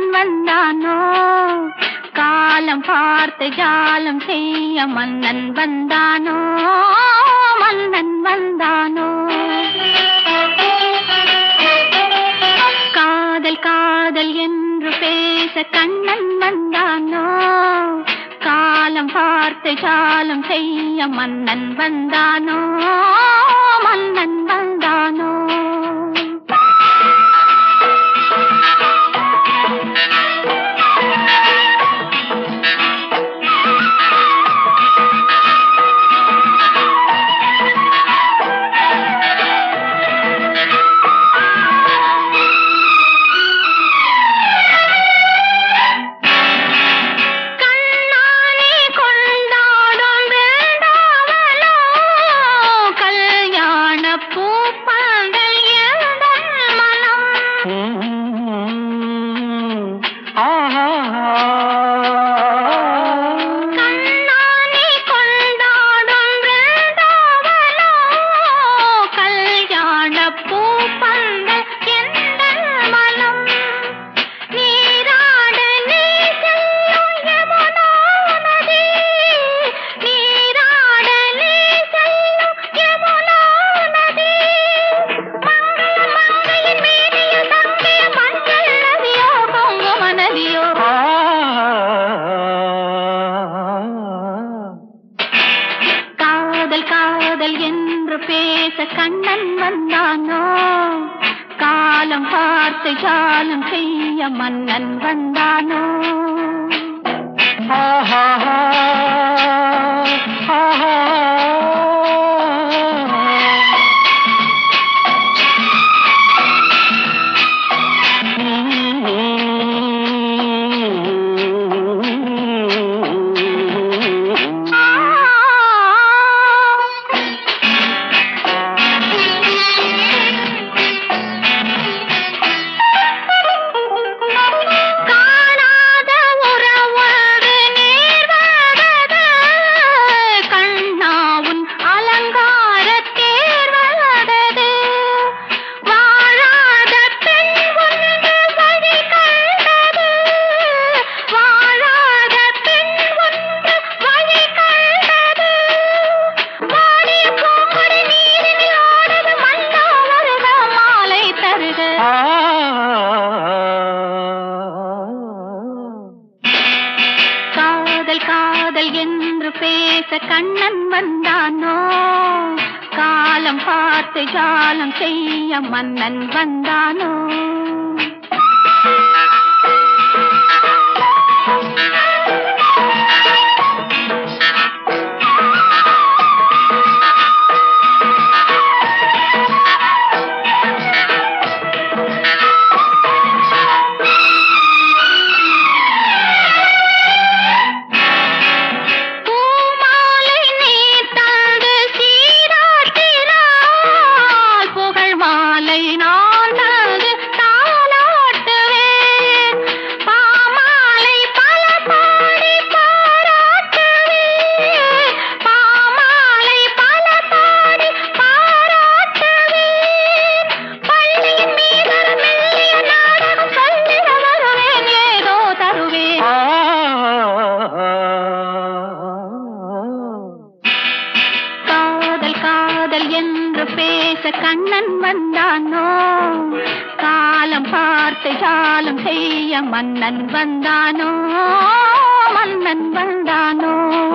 கண்ணன் வந்தானோ காலம் பார்த்து ஜாலம் செய்ய மன்னன் வந்தானோ மன்னன் வந்தானோ காதல் காதல் என்று பேச கண்ணன் வந்தானோ காலம் பார்த்து ஜாலம் செய்ய மன்னன் வந்தானோ மன்னன் வந்தானோ கண்ணானே கொண்டாடும் வேண்டாவலோ கல்யாண பூப்பாங்கள் எந்தன் மனம் கண்ணானே கொண்டாடும் வேண்டாவலோ கல்யாண பூப்பாங்கள் எந்தன் மனம் நீராட நீ செல்லும் யமுனா நதி நீராட நீ செல்லும் யமுனா நதி மங்கள மங்கையின் மேனியில் தங்கிய மஞ்சள் நதியோ குங்கும நதியோ காதல் காதல் என்று பேச கண்ணன் வந்தானோ காலம் பார்த்து ஜாலம் செய்ய மன்னன் வந்தானோ காணாத உறவோடு நேர்வதது கண்ணாவுன் அலங்கார தேர்வதது வாழாத பெண் ஒன்று வழி கண்டது வாழாத பெண் ஒன்று வழி கண்டது வாடிய பூங்கொடி நீரில் ஆடுது மன்னா வருக மாலை தருக காதல் காதல் என்று பேச கண்ணன் வந்தானோ காலம் பார்த்து ஜாலம் செய்ய மன்னன் வந்தானோ பூமாலை நீ தந்து சீராட்டினாய் புகழ் மாலை நான் தந்து தாளாட்டுவேன் பாமாலை பல பாடி பாராட்டுவேன் பாமாலை பல பாடி பாராட்டுவேன் பள்ளியின் மீதொரு மெல்லிய நாடகம் சொல்லிட வருவேன் ஏதோ தருவேன் காதல் காதல் என்று பேச கண்ணன் வந்தானோ காலம் பார்த்து ஜாலம் செய்ய மன்னன் வந்தானோ மன்னன் வந்தானோ